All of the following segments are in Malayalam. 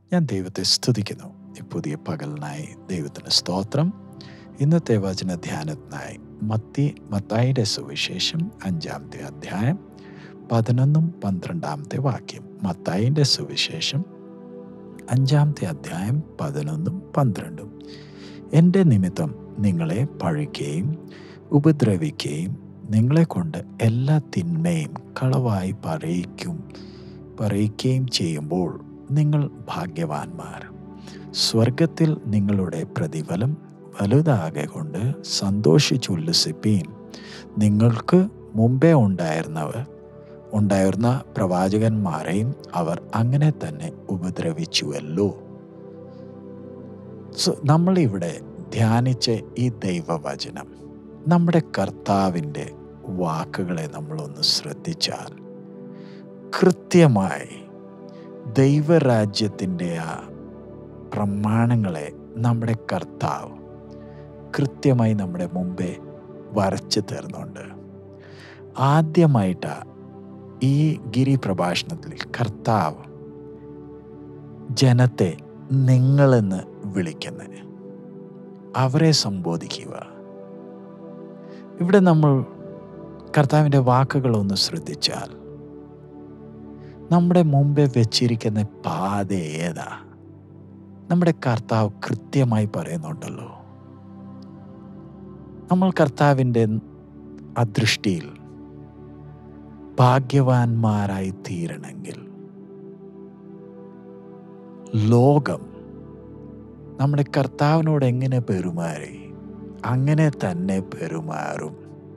ഞാൻ ദൈവത്തെ സ്തുതിക്കുന്നു ഈ പുതിയ പകലിനായി ദൈവത്തിന് സ്തോത്രം ഇന്നത്തെ വചന ധ്യാനത്തിനായി മത്തി മത്തായിയുടെ സുവിശേഷം അഞ്ചാമത്തെ അധ്യായം പതിനൊന്നും പന്ത്രണ്ടാമത്തെ വാക്യം മത്തായിൻ്റെ സുവിശേഷം അഞ്ചാമത്തെ അധ്യായം പതിനൊന്നും പന്ത്രണ്ടും എൻ്റെ നിമിത്തം നിങ്ങളെ പഴിക്കുകയും ഉപദ്രവിക്കുകയും നിങ്ങളെ കൊണ്ട് എല്ലാ തിന്മയും കളവായി പറയിക്കും പറയിക്കുകയും ചെയ്യുമ്പോൾ നിങ്ങൾ ഭാഗ്യവാന്മാർ സ്വർഗത്തിൽ നിങ്ങളുടെ പ്രതിഫലം വലുതാകെ കൊണ്ട് സന്തോഷിച്ചുല്ലസിപ്പീൻ നിങ്ങൾക്ക് മുമ്പേ ഉണ്ടായിരുന്നവർ ഉണ്ടായിരുന്ന പ്രവാചകന്മാരെയും അവർ അങ്ങനെ തന്നെ ഉപദ്രവിച്ചുവല്ലോ സോ നമ്മളിവിടെ ധ്യാനിച്ച ഈ ദൈവവചനം നമ്മുടെ കർത്താവിൻ്റെ വാക്കുകളെ നമ്മളൊന്ന് ശ്രദ്ധിച്ചാൽ കൃത്യമായി ദൈവരാജ്യത്തിൻ്റെ ആ പ്രമാണങ്ങളെ നമ്മുടെ കർത്താവ് കൃത്യമായി നമ്മുടെ മുമ്പേ വരച്ചു തരുന്നുണ്ട് ആദ്യമായിട്ട് ഈ ഗിരി പ്രഭാഷണത്തിൽ കർത്താവ് ജനത്തെ നിങ്ങളെന്ന് വിളിക്കുന്നത് അവരെ സംബോധിക്കുക ഇവിടെ നമ്മൾ കർത്താവിൻ്റെ വാക്കുകളൊന്ന് ശ്രദ്ധിച്ചാൽ നമ്മുടെ മുമ്പേ വെച്ചിരിക്കുന്ന പാത ഏതാ നമ്മുടെ കർത്താവ് കൃത്യമായി പറയുന്നുണ്ടല്ലോ നമ്മൾ കർത്താവിൻ്റെ അദൃഷ്ടിയിൽ ഭാഗ്യവാന്മാരായി തീരണമെങ്കിൽ ലോകം നമ്മുടെ കർത്താവിനോട് എങ്ങനെ പെരുമാറി അങ്ങനെ തന്നെ പെരുമാറും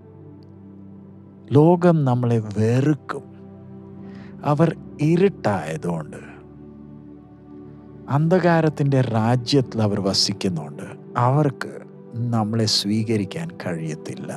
ലോകം നമ്മളെ വെറുക്കും അവർ ഇരുട്ടായതുകൊണ്ട് അന്ധകാരത്തിൻ്റെ രാജ്യത്തിൽ അവർ വസിക്കുന്നുണ്ട് അവർക്ക് നമ്മളെ സ്വീകരിക്കാൻ കഴിയത്തില്ല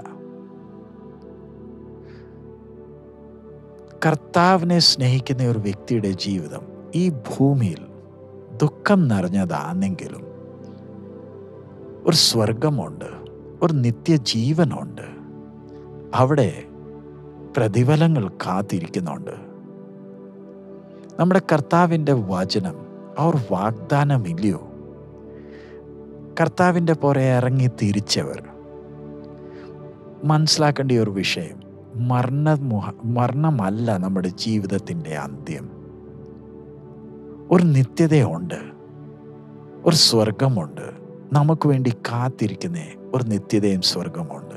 കർത്താവിനെ സ്നേഹിക്കുന്ന ഒരു വ്യക്തിയുടെ ജീവിതം ഈ ഭൂമിയിൽ ദുഃഖം നിറഞ്ഞതാണെങ്കിലും ഒരു സ്വർഗമുണ്ട് ഒരു നിത്യജീവനുണ്ട് അവിടെ പ്രതിഫലങ്ങൾ കാത്തിരിക്കുന്നുണ്ട് നമ്മുടെ കർത്താവിൻ്റെ വചനം അവർ വാഗ്ദാനമില്ലയോ കർത്താവിൻ്റെ പുറകെ ഇറങ്ങി തിരിച്ചവർ മനസ്സിലാക്കേണ്ട ഒരു വിഷയം മരണ മരണമല്ല നമ്മുടെ ജീവിതത്തിൻ്റെ അന്ത്യം ഒരു നിത്യതയുണ്ട് ഒരു സ്വർഗമുണ്ട് നമുക്ക് വേണ്ടി കാത്തിരിക്കുന്ന ഒരു നിത്യതയും സ്വർഗമുണ്ട്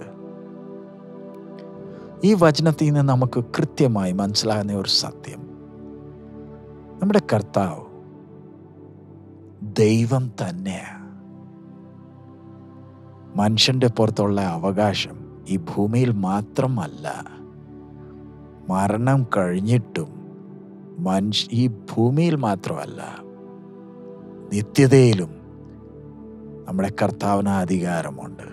ഈ വചനത്തിൽ നിന്ന് നമുക്ക് കൃത്യമായി മനസ്സിലാകുന്ന ഒരു സത്യം നമ്മുടെ കർത്താവ് ദൈവം തന്നെയാണ് മനുഷ്യൻ്റെ പുറത്തുള്ള അവകാശം ഈ ഭൂമിയിൽ മാത്രമല്ല മരണം കഴിഞ്ഞിട്ടും മനുഷ്യ ഈ ഭൂമിയിൽ മാത്രമല്ല നിത്യതയിലും നമ്മുടെ കർത്താവിന് അധികാരമുണ്ട്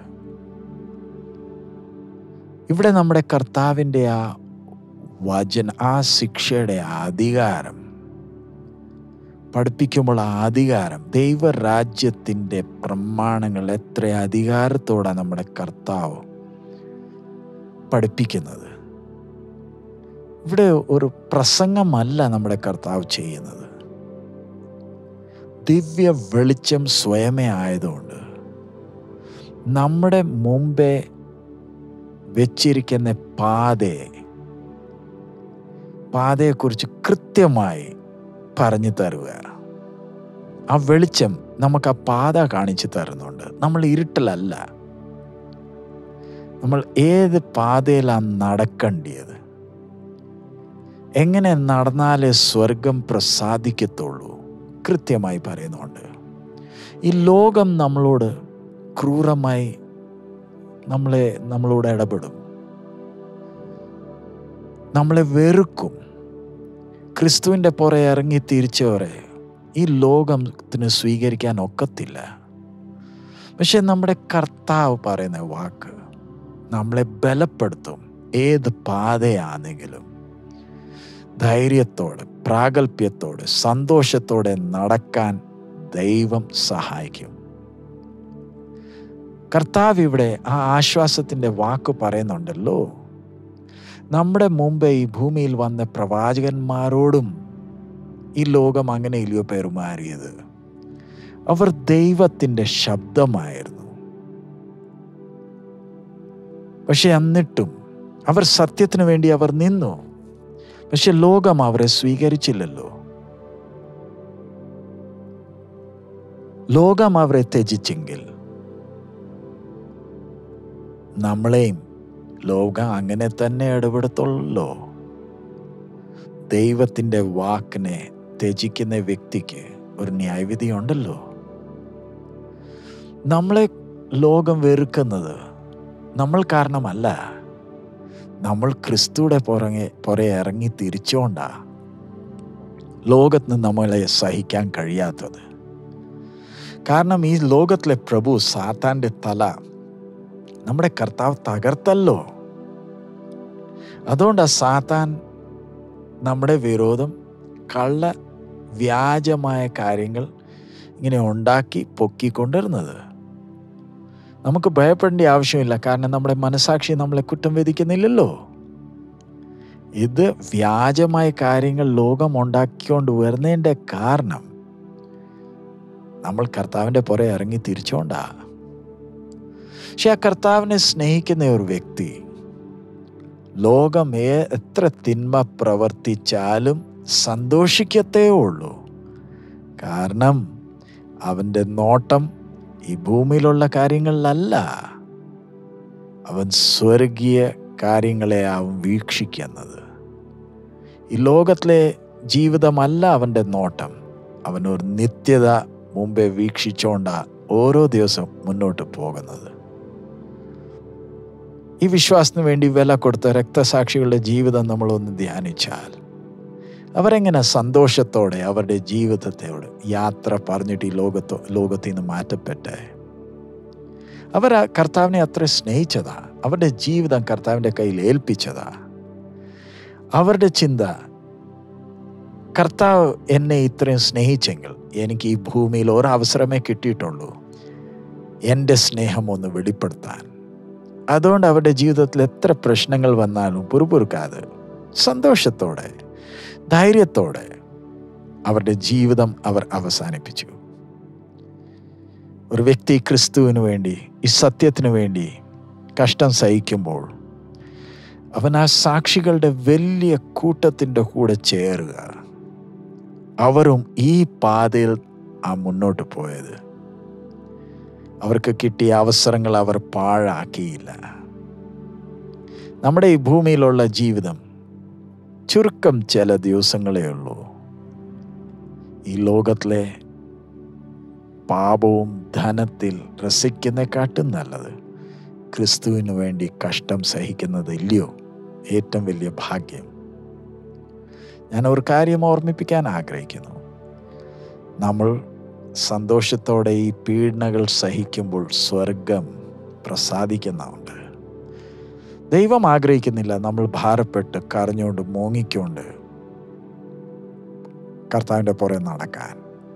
ഇവിടെ നമ്മുടെ കർത്താവിൻ്റെ ആ വചന ആ ശിക്ഷയുടെ അധികാരം പഠിപ്പിക്കുമ്പോൾ ആ അധികാരം ദൈവരാജ്യത്തിൻ്റെ പ്രമാണങ്ങൾ എത്ര അധികാരത്തോടെ നമ്മുടെ കർത്താവ് പഠിപ്പിക്കുന്നത് ഇവിടെ ഒരു പ്രസംഗമല്ല നമ്മുടെ കർത്താവ് ചെയ്യുന്നത് ദിവ്യ വെളിച്ചം സ്വയമേ ആയതുകൊണ്ട് നമ്മുടെ മുമ്പേ വെച്ചിരിക്കുന്ന പാതയെ പാതയെക്കുറിച്ച് കൃത്യമായി പറഞ്ഞു തരുക ആ വെളിച്ചം നമുക്ക് ആ പാത കാണിച്ചു തരുന്നുണ്ട് നമ്മൾ ഇരുട്ടിലല്ല നമ്മൾ ഏത് പാതയിലാണ് നടക്കേണ്ടത് എങ്ങനെ നടന്നാലേ സ്വർഗം പ്രസാദിക്കത്തുള്ളൂ കൃത്യമായി പറയുന്നുണ്ട് ഈ ലോകം നമ്മളോട് ക്രൂരമായി നമ്മളെ നമ്മളോട് ഇടപെടും നമ്മളെ വെറുക്കും ക്രിസ്തുവിൻ്റെ പുറകെ ഇറങ്ങി തിരിച്ചവരെ ഈ ലോകത്തിന് സ്വീകരിക്കാൻ ഒക്കത്തില്ല പക്ഷെ നമ്മുടെ കർത്താവ് പറയുന്ന വാക്ക് നമ്മളെ ബലപ്പെടുത്തും ഏത് പാതയാണെങ്കിലും ധൈര്യത്തോടെ പ്രാഗൽഭ്യത്തോടെ സന്തോഷത്തോടെ നടക്കാൻ ദൈവം സഹായിക്കും കർത്താവ് ഇവിടെ ആ ആശ്വാസത്തിൻ്റെ വാക്ക് പറയുന്നുണ്ടല്ലോ നമ്മുടെ മുമ്പേ ഈ ഭൂമിയിൽ വന്ന പ്രവാചകന്മാരോടും ഈ ലോകം അങ്ങനെയില്ലയോ പെരുമാറിയത് അവർ ദൈവത്തിൻ്റെ ശബ്ദമായിരുന്നു പക്ഷെ എന്നിട്ടും അവർ സത്യത്തിന് വേണ്ടി അവർ നിന്നു പക്ഷെ ലോകം അവരെ സ്വീകരിച്ചില്ലല്ലോ ലോകം അവരെ ത്യജിച്ചെങ്കിൽ നമ്മളെയും ലോകം അങ്ങനെ തന്നെ ഇടപെടത്തുള്ളൂ ദൈവത്തിൻ്റെ വാക്കിനെ ത്യജിക്കുന്ന വ്യക്തിക്ക് ഒരു ന്യായവിധി ഉണ്ടല്ലോ നമ്മളെ ലോകം വെറുക്കുന്നത് നമ്മൾ കാരണമല്ല നമ്മൾ ക്രിസ്തുയുടെ പുറകെ പുറകെ ഇറങ്ങി തിരിച്ചുകൊണ്ടാ ലോകത്തിന് നമ്മളെ സഹിക്കാൻ കഴിയാത്തത് കാരണം ഈ ലോകത്തിലെ പ്രഭു സാത്താൻ്റെ തല നമ്മുടെ കർത്താവ് തകർത്തല്ലോ അതുകൊണ്ട് സാത്താൻ നമ്മുടെ വിരോധം കള്ള വ്യാജമായ കാര്യങ്ങൾ ഇങ്ങനെ ഉണ്ടാക്കി പൊക്കിക്കൊണ്ടിരുന്നത് നമുക്ക് ഭയപ്പെടേണ്ട ആവശ്യമില്ല കാരണം നമ്മുടെ മനസാക്ഷി നമ്മളെ കുറ്റം വിധിക്കുന്നില്ലല്ലോ ഇത് വ്യാജമായ കാര്യങ്ങൾ ലോകം ഉണ്ടാക്കിക്കൊണ്ട് വരുന്നതിൻ്റെ കാരണം നമ്മൾ കർത്താവിൻ്റെ പുറകെ ഇറങ്ങി തിരിച്ചുകൊണ്ടാ പക്ഷെ ആ കർത്താവിനെ സ്നേഹിക്കുന്ന ഒരു വ്യക്തി ലോകം ഏ- എത്ര തിന്മ പ്രവർത്തിച്ചാലും സന്തോഷിക്കത്തേ ഉള്ളൂ കാരണം അവൻ്റെ നോട്ടം ഈ ഭൂമിയിലുള്ള കാര്യങ്ങളിലല്ല അവൻ സ്വർഗീയ കാര്യങ്ങളെ അവൻ വീക്ഷിക്കുന്നത് ഈ ലോകത്തിലെ ജീവിതമല്ല അവൻ്റെ നോട്ടം അവൻ ഒരു നിത്യത മുമ്പേ വീക്ഷിച്ചുകൊണ്ടാ ഓരോ ദിവസം മുന്നോട്ട് പോകുന്നത് ഈ വിശ്വാസത്തിന് വേണ്ടി വില കൊടുത്ത രക്തസാക്ഷികളുടെ ജീവിതം നമ്മളൊന്ന് ധ്യാനിച്ചാൽ അവരെങ്ങനെ സന്തോഷത്തോടെ അവരുടെ ജീവിതത്തോട് യാത്ര പറഞ്ഞിട്ട് ഈ ലോകത്തോ ലോകത്തിൽ നിന്ന് മാറ്റപ്പെട്ടെ അവർ ആ കർത്താവിനെ അത്ര സ്നേഹിച്ചതാ അവരുടെ ജീവിതം കർത്താവിൻ്റെ കയ്യിൽ ഏൽപ്പിച്ചതാ അവരുടെ ചിന്ത കർത്താവ് എന്നെ ഇത്രയും സ്നേഹിച്ചെങ്കിൽ എനിക്ക് ഈ ഭൂമിയിൽ ഒരവസരമേ കിട്ടിയിട്ടുള്ളൂ എൻ്റെ സ്നേഹം ഒന്ന് വെളിപ്പെടുത്താൻ അതുകൊണ്ട് അവരുടെ ജീവിതത്തിൽ എത്ര പ്രശ്നങ്ങൾ വന്നാലും പുറപുറുക്കാതെ സന്തോഷത്തോടെ ധൈര്യത്തോടെ അവരുടെ ജീവിതം അവർ അവസാനിപ്പിച്ചു ഒരു വ്യക്തി ക്രിസ്തുവിന് വേണ്ടി ഈ സത്യത്തിന് വേണ്ടി കഷ്ടം സഹിക്കുമ്പോൾ അവൻ ആ സാക്ഷികളുടെ വലിയ കൂട്ടത്തിൻ്റെ കൂടെ ചേരുക അവരും ഈ പാതയിൽ ആ മുന്നോട്ട് പോയത് അവർക്ക് കിട്ടിയ അവസരങ്ങൾ അവർ പാഴാക്കിയില്ല നമ്മുടെ ഈ ഭൂമിയിലുള്ള ജീവിതം ചുരുക്കം ചില ദിവസങ്ങളേ ഉള്ളൂ ഈ ലോകത്തിലെ പാപവും ധനത്തിൽ രസിക്കുന്നേക്കാട്ടും നല്ലത് ക്രിസ്തുവിന് വേണ്ടി കഷ്ടം സഹിക്കുന്നത് ഇല്ലയോ ഏറ്റവും വലിയ ഭാഗ്യം ഞാൻ ഒരു കാര്യം ഓർമ്മിപ്പിക്കാൻ ആഗ്രഹിക്കുന്നു നമ്മൾ സന്തോഷത്തോടെ ഈ പീഡനകൾ സഹിക്കുമ്പോൾ സ്വർഗം പ്രസാദിക്കുന്നുണ്ട് ദൈവം ആഗ്രഹിക്കുന്നില്ല നമ്മൾ ഭാരപ്പെട്ട് കരഞ്ഞുകൊണ്ട് മോങ്ങിക്കൊണ്ട് കർത്താവിൻ്റെ പുറകെ നടക്കാൻ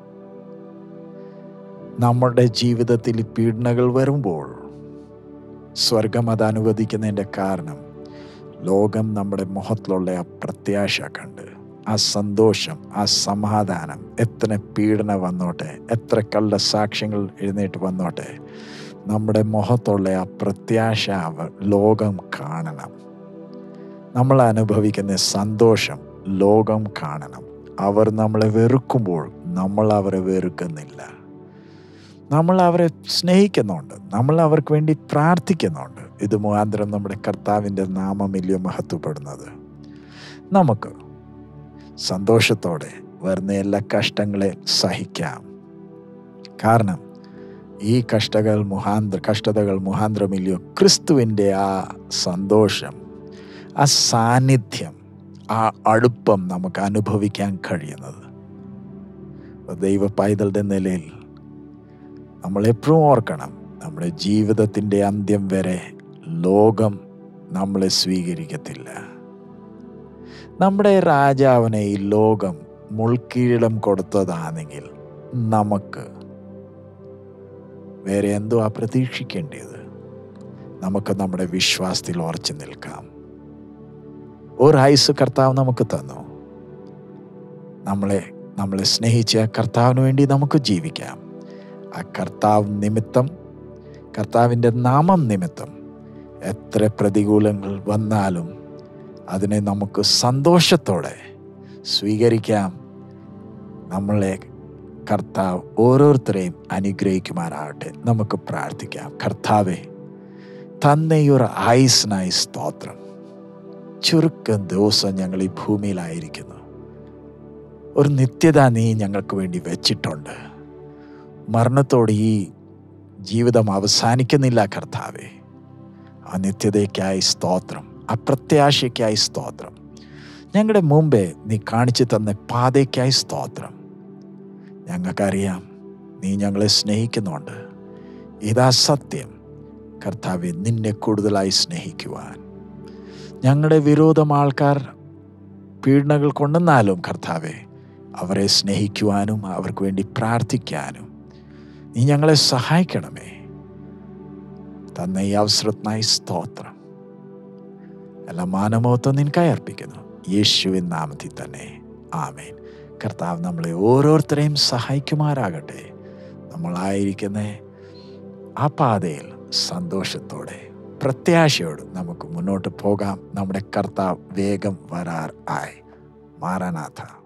നമ്മുടെ ജീവിതത്തിൽ ഈ പീഡനകൾ വരുമ്പോൾ സ്വർഗം അത് അനുവദിക്കുന്നതിൻ്റെ കാരണം ലോകം നമ്മുടെ മുഖത്തിലുള്ള ആ പ്രത്യാശ കണ്ട് ആ സന്തോഷം ആ സമാധാനം എത്ര പീഡന വന്നോട്ടെ എത്ര കള്ള സാക്ഷ്യങ്ങൾ എഴുന്നേറ്റ് വന്നോട്ടെ നമ്മുടെ മുഖത്തുള്ള ആ പ്രത്യാശ അവർ ലോകം കാണണം നമ്മൾ അനുഭവിക്കുന്ന സന്തോഷം ലോകം കാണണം അവർ നമ്മളെ വെറുക്കുമ്പോൾ നമ്മൾ അവരെ വെറുക്കുന്നില്ല നമ്മൾ അവരെ സ്നേഹിക്കുന്നുണ്ട് നമ്മൾ അവർക്ക് വേണ്ടി പ്രാർത്ഥിക്കുന്നുണ്ട് ഇത് മുഖാന്തരം നമ്മുടെ കർത്താവിൻ്റെ നാമമില്ലയോ മഹത്വപ്പെടുന്നത് നമുക്ക് സന്തോഷത്തോടെ വരുന്ന എല്ലാ കഷ്ടങ്ങളെ സഹിക്കാം കാരണം ഈ കഷ്ടകൾ മുഹാന്ത കഷ്ടതകൾ മുഹാന്തരമില്ലയോ ക്രിസ്തുവിൻ്റെ ആ സന്തോഷം ആ സാന്നിധ്യം ആ അടുപ്പം നമുക്ക് അനുഭവിക്കാൻ കഴിയുന്നത് അപ്പോൾ ദൈവ പൈതലുടെ നിലയിൽ നമ്മൾ എപ്പോഴും ഓർക്കണം നമ്മുടെ ജീവിതത്തിൻ്റെ അന്ത്യം വരെ ലോകം നമ്മളെ സ്വീകരിക്കത്തില്ല നമ്മുടെ രാജാവിനെ ഈ ലോകം മുൾക്കീഴിടം കൊടുത്തതാണെങ്കിൽ നമുക്ക് വേറെ എന്തോ ആ പ്രതീക്ഷിക്കേണ്ടത് നമുക്ക് നമ്മുടെ വിശ്വാസത്തിൽ ഉറച്ചു നിൽക്കാം ഒരു ആയുസ് കർത്താവ് നമുക്ക് തന്നു നമ്മളെ നമ്മളെ സ്നേഹിച്ച കർത്താവിന് വേണ്ടി നമുക്ക് ജീവിക്കാം ആ കർത്താവ് നിമിത്തം കർത്താവിൻ്റെ നാമം നിമിത്തം എത്ര പ്രതികൂലങ്ങൾ വന്നാലും അതിനെ നമുക്ക് സന്തോഷത്തോടെ സ്വീകരിക്കാം നമ്മളെ കർത്താവ് ഓരോരുത്തരെയും അനുഗ്രഹിക്കുമാറാകട്ടെ നമുക്ക് പ്രാർത്ഥിക്കാം കർത്താവെ തന്നെയൊരു ആയുസിനായി സ്തോത്രം ചുരുക്കം ദിവസം ഞങ്ങൾ ഈ ഭൂമിയിലായിരിക്കുന്നു ഒരു നിത്യത നീ ഞങ്ങൾക്ക് വേണ്ടി വെച്ചിട്ടുണ്ട് മരണത്തോടെ ഈ ജീവിതം അവസാനിക്കുന്നില്ല കർത്താവെ ആ നിത്യതയ്ക്കായി സ്തോത്രം അപ്രത്യാശയ്ക്കായി സ്തോത്രം ഞങ്ങളുടെ മുമ്പേ നീ കാണിച്ചു തന്ന പാതയ്ക്കായി സ്തോത്രം ഞങ്ങൾക്കറിയാം നീ ഞങ്ങളെ സ്നേഹിക്കുന്നുണ്ട് ഇതാ സത്യം കർത്താവെ നിന്നെ കൂടുതലായി സ്നേഹിക്കുവാൻ ഞങ്ങളുടെ വിരോധം ആൾക്കാർ പീഡനകൾ കൊണ്ടെന്നാലും കർത്താവെ അവരെ സ്നേഹിക്കുവാനും അവർക്ക് വേണ്ടി പ്രാർത്ഥിക്കാനും നീ ഞങ്ങളെ സഹായിക്കണമേ തന്ന ഈ അവസരത്തിനായി സ്തോത്രം എല്ലാ മാനമോത്വം നിനക്കായി അർപ്പിക്കുന്നു യേശുവിൻ നാമത്തിൽ തന്നെ ആമേൻ കർത്താവ് നമ്മളെ ഓരോരുത്തരെയും സഹായിക്കുമാറാകട്ടെ നമ്മളായിരിക്കുന്ന ആ പാതയിൽ സന്തോഷത്തോടെ പ്രത്യാശയോട് നമുക്ക് മുന്നോട്ട് പോകാം നമ്മുടെ കർത്താവ് വേഗം വരാർ ആയി മാറാനാഥ